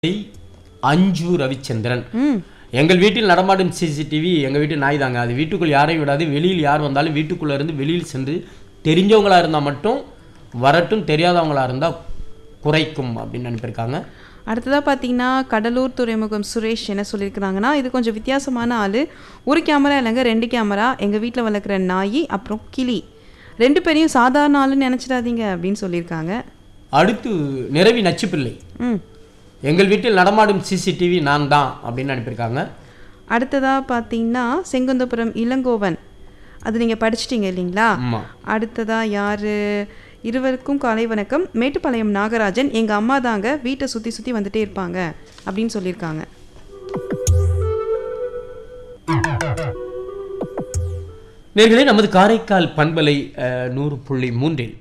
அஞ்சு ரவிச்சந்திரன் ம் எங்கள் வீட்டில் நடமாடும் சிசிடிவி எங்கள் வீட்டு நாய் தாங்க அது வீட்டுக்குள் யாரையும் விடாது வெளியில் யார் வந்தாலும் வீட்டுக்குள்ளே இருந்து வெளியில் சென்று தெரிஞ்சவங்களா இருந்தால் மட்டும் வரட்டும் தெரியாதவங்களா இருந்தால் குறைக்கும் அப்படின்னு அனுப்பியிருக்காங்க அடுத்ததாக பார்த்தீங்கன்னா கடலூர் துறைமுகம் சுரேஷ் என்ன சொல்லியிருக்கிறாங்கன்னா இது கொஞ்சம் வித்தியாசமான ஆள் ஒரு கேமரா இல்லைங்க ரெண்டு கேமரா எங்கள் வீட்டில் வளர்க்குற நாய் அப்புறம் கிளி ரெண்டு பேரையும் சாதாரண ஆளுன்னு நினச்சிடாதீங்க அப்படின்னு சொல்லியிருக்காங்க அடுத்து நிறவி நச்சுப்பிள்ளை ம் எங்கள் வீட்டில் நடமாடும் சிசிடிவி நான் தான் அப்படின்னு அனுப்பியிருக்காங்க அடுத்ததாக பார்த்தீங்கன்னா செங்குந்தபுரம் இளங்கோவன் அது நீங்கள் படிச்சிட்டீங்க இல்லைங்களா ஆமாம் அடுத்ததாக யார் இருவருக்கும் காலை வணக்கம் மேட்டுப்பாளையம் நாகராஜன் எங்கள் அம்மா தாங்க வீட்டை சுற்றி சுற்றி வந்துட்டே இருப்பாங்க அப்படின்னு சொல்லியிருக்காங்க நேர்களே நமது காரைக்கால் பண்பலை அஹ், நூறு புள்ளி மூன்றில்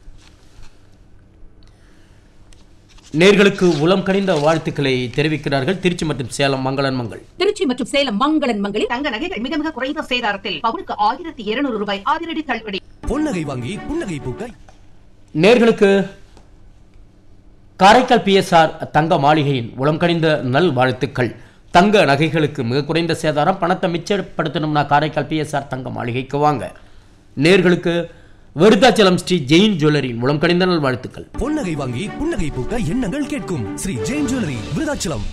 நேர்களுக்கு உளம் கனிந்த வாழ்த்துக்களை தெரிவிக்கிறார்கள் திருச்சி மற்றும் சேலம் மங்களன் மங்கள் திருச்சி மற்றும் சேலம் மங்களன் மங்களில் தங்க நகைகள் மிக மிக குறைந்த சேதாரத்தில் பவுனுக்கு ஆயிரத்தி இருநூறு ரூபாய் அதிரடி தள்ளுபடி பொன்னகை வாங்கி புன்னகை பூக்க நேர்களுக்கு காரைக்கால் பிஎஸ்ஆர் தங்க மாளிகையின் உளம் கனிந்த நல் வாழ்த்துக்கள் தங்க நகைகளுக்கு மிக குறைந்த சேதாரம் பணத்தை மிச்சப்படுத்தணும்னா காரைக்கால் பிஎஸ்ஆர் தங்க மாளிகைக்கு வாங்க நேர்களுக்கு விருத்தாச்சலம் ஸ்ரீ ஜெயின் ஜுவல்லரியின் உளம் கனிந்த நல் வாழ்த்துக்கள் பொன்னகை வாங்கி புன்னகை பூக்க எண்ணங்கள் கேட்கும் ஸ்ரீ ஜெயின் ஜுவல்லரி விருதாச்சலம்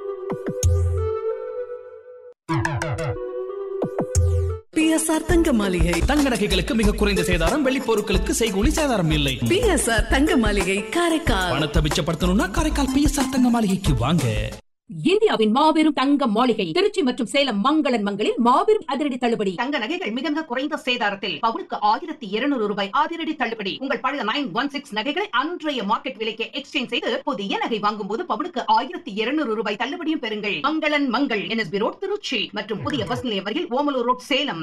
பிஎஸ்ஆர் தங்க மாளிகை தங்க நகைகளுக்கு மிக குறைந்த சேதாரம் வெள்ளி பொருட்களுக்கு செய்கூலி சேதாரம் இல்லை பிஎஸ்ஆர் தங்க மாளிகை காரைக்கால் பணத்தை மிச்சப்படுத்தணும்னா காரைக்கால் பிஎஸ்ஆர் தங்க மாளிகைக்கு வாங்க இந்தியாவின் மாபெரும் தங்க மாளிகை திருச்சி மற்றும் சேலம் மங்களன் மங்களில் மாபெரும் அதிரடி தள்ளுபடி தங்க நகைகள் மிக மிக குறைந்த சேதாரத்தில் பவுனுக்கு ஆயிரத்தி இருநூறு ரூபாய் அதிரடி தள்ளுபடி உங்கள் பழைய நைன் ஒன் சிக்ஸ் நகைகளை அன்றைய மார்க்கெட் விலைக்கு எக்ஸ்சேஞ்ச் செய்து புதிய நகை வாங்கும் போது பவுனுக்கு ஆயிரத்தி இருநூறு ரூபாய் தள்ளுபடியும் பெறுங்கள் மங்களன் மங்கள் என்எஸ்பி ரோட் திருச்சி மற்றும் புதிய பஸ் நிலையம் அருகில் ஓமலூர் ரோட் சேலம்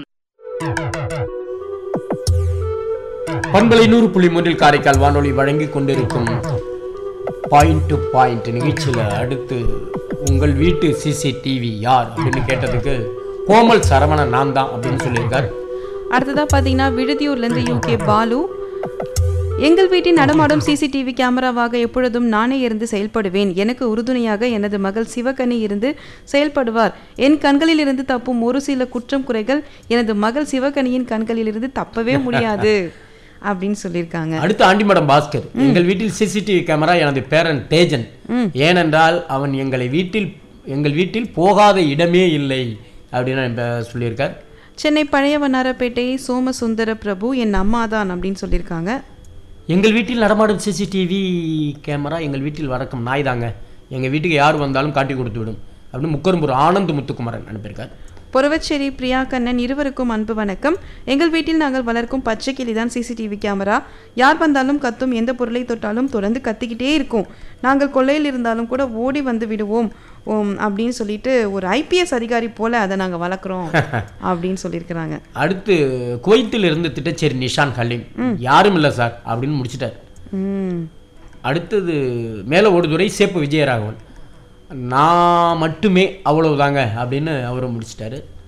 பண்பலை நூறு புள்ளி மூன்றில் காரைக்கால் வானொலி வழங்கி கொண்டிருக்கும் பாயிண்ட் டு பாயிண்ட் நிகழ்ச்சியில் அடுத்து உங்கள் வீட்டு சிசிடிவி யார் அப்படின்னு கேட்டதுக்கு கோமல் சரவணன் நான் தான் அப்படின்னு சொல்லியிருக்கார் அடுத்ததாக பார்த்தீங்கன்னா விடுதியூர்லேருந்து யூகே பாலு எங்கள் வீட்டின் நடமாடும் சிசிடிவி கேமராவாக எப்பொழுதும் நானே இருந்து செயல்படுவேன் எனக்கு உறுதுணையாக எனது மகள் சிவகனி இருந்து செயல்படுவார் என் கண்களில் இருந்து தப்பும் ஒரு சில குற்றம் குறைகள் எனது மகள் சிவகனியின் கண்களில் இருந்து தப்பவே முடியாது அப்படின்னு சொல்லியிருக்காங்க அடுத்து ஆண்டிமடம் பாஸ்கர் எங்கள் வீட்டில் சிசிடிவி கேமரா எனது பேரன் தேஜன் ஏனென்றால் அவன் எங்களை வீட்டில் எங்கள் வீட்டில் போகாத இடமே இல்லை அப்படின்னு இப்ப சொல்லியிருக்கார் சென்னை பழைய வண்ணாரப்பேட்டை சோமசுந்தர பிரபு என் அம்மா தான் அப்படின்னு சொல்லியிருக்காங்க எங்கள் வீட்டில் நடமாடும் சிசிடிவி கேமரா எங்கள் வீட்டில் வழக்கம் நாய் தாங்க எங்கள் வீட்டுக்கு யார் வந்தாலும் காட்டி கொடுத்து விடும் அப்படின்னு முக்கரும்பூர் ஆனந்த் முத்துக்குமரன் அனுப்பியிருக்கார் பொறவச்சேரி பிரியா கண்ணன் இருவருக்கும் அன்பு வணக்கம் எங்கள் வீட்டில் நாங்கள் வளர்க்கும் பச்சை கிளி தான் சிசிடிவி கேமரா யார் வந்தாலும் கத்தும் எந்த பொருளை தொட்டாலும் தொடர்ந்து கத்திக்கிட்டே இருக்கும் நாங்கள் கொள்ளையில் இருந்தாலும் கூட ஓடி வந்து விடுவோம் ஓம் அப்படின்னு சொல்லிட்டு ஒரு ஐபிஎஸ் அதிகாரி போல அதை நாங்கள் வளர்க்குறோம் அப்படின்னு சொல்லியிருக்கிறாங்க அடுத்து குவைத்தில் இருந்து திட்டச்சேரி நிஷான் ஹலீம் யாரும் இல்லை சார் அப்படின்னு முடிச்சிட்டார் ம் அடுத்தது மேலே ஓடுதுறை சேப்பு விஜயராகவன் நான் மட்டுமே அவ்வளவுதாங்க அப்படின்னு அவரும் முடிச்சிட்டாரு